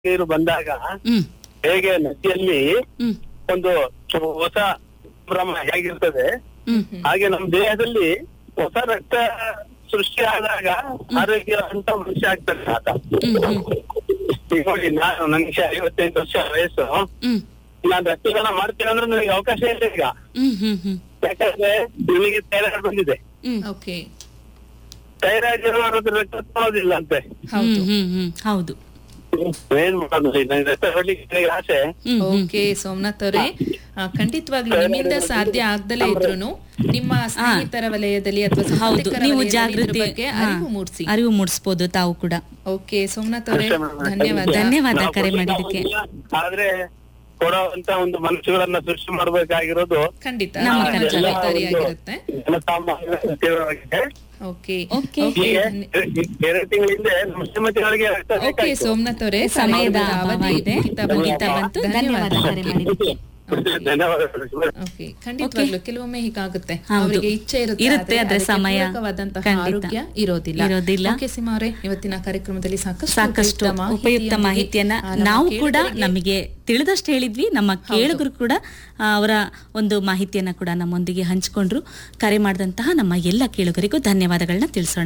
ನೀರು ಬಂದಾಗ ಹ್ಮ್ ಹೇಗೆ ನದಿಯಲ್ಲಿ ಹ್ಮ್ ಒಂದು ಹೊಸ ಸಂಭ್ರಮ ಹೇಗಿರ್ತದೆ ಹ್ಮ್ ಹಾಗೆ ನಮ್ಮ ದೇಹದಲ್ಲಿ ಹೊಸ ರಕ್ತ ಸೃಷ್ಟಿ ಆದಾಗ ಆರೋಗ್ಯ ಅಂತ ಮನುಷ್ಯ ಆಗ್ತಾನೆ ಆತ ಹ್ಮ್ ಹ್ಮ್ ಈಗ ನೋಡಿ ನಾನು ನನಗೆ ಐವತ್ತೆಂಟು ವರ್ಷ ವಯಸ್ಸು ಹ್ಮ್ ನಾನು ರಕ್ತದಾನ ಮಾಡ್ತೀನಿ ಅಂದ್ರೆ ನನಗೆ ಅವಕಾಶ ಇಲ್ಲ ಈಗ ಹ್ಮ್ ಹ್ಮ್ ಹ್ಮ್ ಯಾಕಂದ್ರೆ ನಿಮಗೆ ಥೈರಾಯ್ಡ್ ಬಂದಿದೆ ಹ್ಮ್ ಓಕೆ ಥೈರಾಯ್ಡ್ ಇರೋರು ರಕ್ತ ತಗೊಳ್ಳೋದಿಲ್ಲ ಅಂತೆ ಹ್ಮ್ ಹ್ಮ್ ಹ್ಮ್ ಹೌದು ಏನ್ ಮಾಡೋದು ನನಗೆ ರಕ್ತ ಕೊಡ್ಲಿಕ್ಕೆ ನನಗೆ ಆಸೆ ಹ್ಮ್ ಹ್ಮ್ ಓಕೆ ಸೋಮನಾಥ್ ಅವರೇ ಆ, ಖಂಡಿತವಾಗ್ಲೂ ನಿಮ್ಮಿಂದ ಸಾಧ್ಯ ಆಗ್ದಲೇ ಇದ್ರು ನಿಮ್ಮ ಸ್ನೇಹಿತರ ವಲಯದಲ್ಲಿ ಅಥವಾ ಹೌದು ಸಂಬಂಧಿಕರ ನೀವು ವಲಯದಲ್ಲಿ ಇದ್ರ ಜಾಗೃತಿ ಬಗ್ಗೆ ಹಾ, ಅರಿವು ಮೂಡಿಸಿ ಅರಿವು ಮೂಡಿಸ್ಬೋದು ತಾವು ಕೂಡ ಓಕೆ ಸೋಮನಾಥ್ ಅವರೇ ಅಷ್ಟೇ ಮೇಡಮ್. ಧನ್ಯವಾದ ಧನ್ಯವಾದ ನಾವು ಕರೆ ಕೊಡ್ಲಿಕ್ಕೆ ಮಾಡಿದ್ದಕ್ಕೆ ಆಗೋದಿಲ್ಲ. ಆದ್ರೆ ಕೊಡುವಂತ ಒಂದು ಮನಸ್ಸುಗಳನ್ನ ಸೃಷ್ಟಿ ಮಾಡ್ಬೇಕಾಗಿರೋದು ಖಂಡಿತ ನಮ್ಮ ನಿಮ್ಮ ಕರ್ತವ್ಯ. ಜವಾಬ್ದಾರಿಯಾಗಿರುತ್ತೆ ಜನಸಾಮಾನ್ಯರ ತೀವ್ರವಾಗಿದೆ ಓಕೆ ಓಕೆ ಹೀಗೆ ಎರಡು ತಿಂಗಳ ಹಿಂದೆ ನಮ್ಮ ಶ್ರೀಮತಿಗಳಿಗೆ ರಕ್ತ ಓಕೆ ಬೇಕಾಯ್ತು. ಸೋಮನಾಥ್ ಅವರೇ ಸಮಯದ ಸಮಯದ ಅಭಾವ ಅವಧಿ ಇದೆ ಮುಗಿತಾ ಮುಗಿತಾ ಬಂತು ಧನ್ಯವಾದ ಕರೆ ಮಾಡಿದ್ದಕ್ಕೆ ಧನ್ಯವಾದಗಳು ಓಕೆ ಖಂಡಿತವಾಗ್ಲು ಕೆಲವೊಮ್ಮೆ ಹೀಗಾಗುತ್ತೆ ಹೌದು. ಅವರಿಗೆ ಇಚ್ಛೆ ಇರುತ್ತೆ ಇರುತ್ತೆ, ಆದ್ರೆ ಅದಕ್ಕೆ ಸಮಯ ಪೂರಕವಾದಂತಹ ಖಂಡಿತ. ಆರೋಗ್ಯ ಇರೋದಿಲ್ಲ ಇರೋದಿಲ್ಲ. ಓಕೆ ಸೀಮಾ ಅವರೇ ಇವತ್ತಿನ ಕಾರ್ಯಕ್ರಮದಲ್ಲಿ ಸಾಕಷ್ಟು ಸಾಕಷ್ಟು ಉಪಯುಕ್ತ ಮಾಹಿತಿಯನ್ನ ಆ, ನಮ್ಮ ನಾವು ಕೂಡ ಕೇಳುಗರಿಗೆ ನಮಗೆ ತಿಳಿದಷ್ಟು ಹೇಳಿದ್ವಿ ನಮ್ಮ ಕೇಳುಗರು ಕೂಡ ಆ, ಅವರ ಒಂದು ಮಾಹಿತಿಯನ್ನ ಕೂಡ ನಮ್ಮೊಂದಿಗೆ ಹಂಚಿಕೊಂಡ್ರು ಕರೆ ಮಾಡಿದಂತಹ ನಮ್ಮ ಎಲ್ಲ ಕೇಳುಗರಿಗೂ ಧನ್ಯವಾದಗಳನ್ನ ತಿಳಿಸೋಣ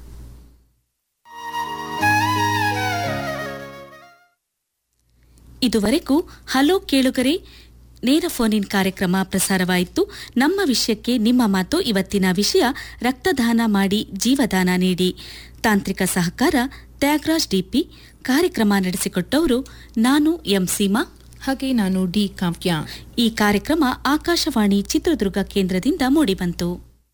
ಇದುವರೆಗೂ ಹಲೋ ಕೇಳುಗರೆ ನೇರ ಫೋನ್ ಇನ್ ಕಾರ್ಯಕ್ರಮ ಪ್ರಸಾರವಾಯಿತು ನಮ್ಮ ವಿಷಯಕ್ಕೆ ನಿಮ್ಮ ಮಾತು ಇವತ್ತಿನ ವಿಷಯ ರಕ್ತದಾನ ಮಾಡಿ ಜೀವದಾನ ನೀಡಿ ತಾಂತ್ರಿಕ ಸಹಕಾರ ತ್ಯಾಗರಾಜ್ ಡಿಪಿ ಕಾರ್ಯಕ್ರಮ ನಡೆಸಿಕೊಟ್ಟವರು ನಾನು ಎಂ ಸೀಮಾ ಹಾಗೆ ನಾನು ಡಿ ಕಾವ್ಯ ಈ ಕಾರ್ಯಕ್ರಮ ಆಕಾಶವಾಣಿ ಚಿತ್ರದುರ್ಗ ಕೇಂದ್ರದಿಂದ ಮೂಡಿಬಂತು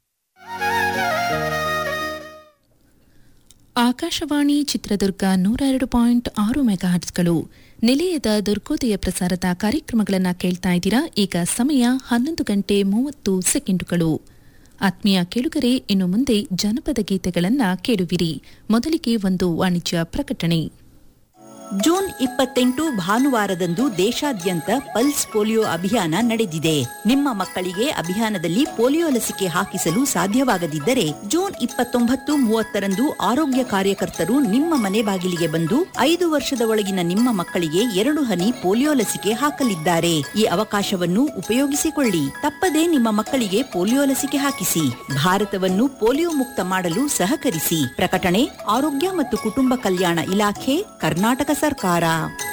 ಆಕಾಶವಾಣಿ ಚಿತ್ರದುರ್ಗ ನೂರ ಎರಡು ಪಾಯಿಂಟ್ ಆರು ಮೆಗಾಹರ್ಟ್ಸ್ಗಳು ನಿಲಯದ ದುರ್ಗೋದಯ ಪ್ರಸಾರದ ಕಾರ್ಯಕ್ರಮಗಳನ್ನು ಕೇಳ್ತಾ ಇದ್ದೀರಾ ಈಗ ಸಮಯ ಹನ್ನೊಂದು ಗಂಟೆ ಮೂವತ್ತು ಸೆಕೆಂಡುಗಳು ಆತ್ಮೀಯ ಕೇಳುಗರೆ ಇನ್ನು ಮುಂದೆ ಜನಪದ ಗೀತೆಗಳನ್ನ ಕೇಳುವಿರಿ ಮೊದಲಿಗೆ ಒಂದು ವಾಣಿಜ್ಯ ಪ್ರಕಟಣೆ ಜೂನ್ ಇಪ್ಪತ್ತೆಂಟು ಭಾನುವಾರದಂದು ದೇಶಾದ್ಯಂತ ಪಲ್ಸ್ ಪೋಲಿಯೋ ಅಭಿಯಾನ ನಡೆದಿದೆ ನಿಮ್ಮ ಮಕ್ಕಳಿಗೆ ಅಭಿಯಾನದಲ್ಲಿ ಪೋಲಿಯೋ ಲಸಿಕೆ ಹಾಕಿಸಲು ಸಾಧ್ಯವಾಗದಿದ್ದರೆ ಜೂನ್ ಇಪ್ಪತ್ತೊಂಬತ್ತು ಮೂವತ್ತರಂದು ಆರೋಗ್ಯ ಕಾರ್ಯಕರ್ತರು ನಿಮ್ಮ ಮನೆ ಬಾಗಿಲಿಗೆ ಬಂದು ಐದು ವರ್ಷದ ಒಳಗಿನ ನಿಮ್ಮ ಮಕ್ಕಳಿಗೆ ಎರಡು ಹನಿ ಪೋಲಿಯೋ ಲಸಿಕೆ ಹಾಕಲಿದ್ದಾರೆ ಈ ಅವಕಾಶವನ್ನು ಉಪಯೋಗಿಸಿಕೊಳ್ಳಿ ತಪ್ಪದೇ ನಿಮ್ಮ ಮಕ್ಕಳಿಗೆ ಪೋಲಿಯೋ ಲಸಿಕೆ ಹಾಕಿಸಿ ಭಾರತವನ್ನು ಪೋಲಿಯೋ ಮುಕ್ತ ಮಾಡಲು ಸಹಕರಿಸಿ ಪ್ರಕಟಣೆ ಆರೋಗ್ಯ ಮತ್ತು ಕುಟುಂಬ ಕಲ್ಯಾಣ ಇಲಾಖೆ ಕರ್ನಾಟಕ ಸರ್ಕಾರ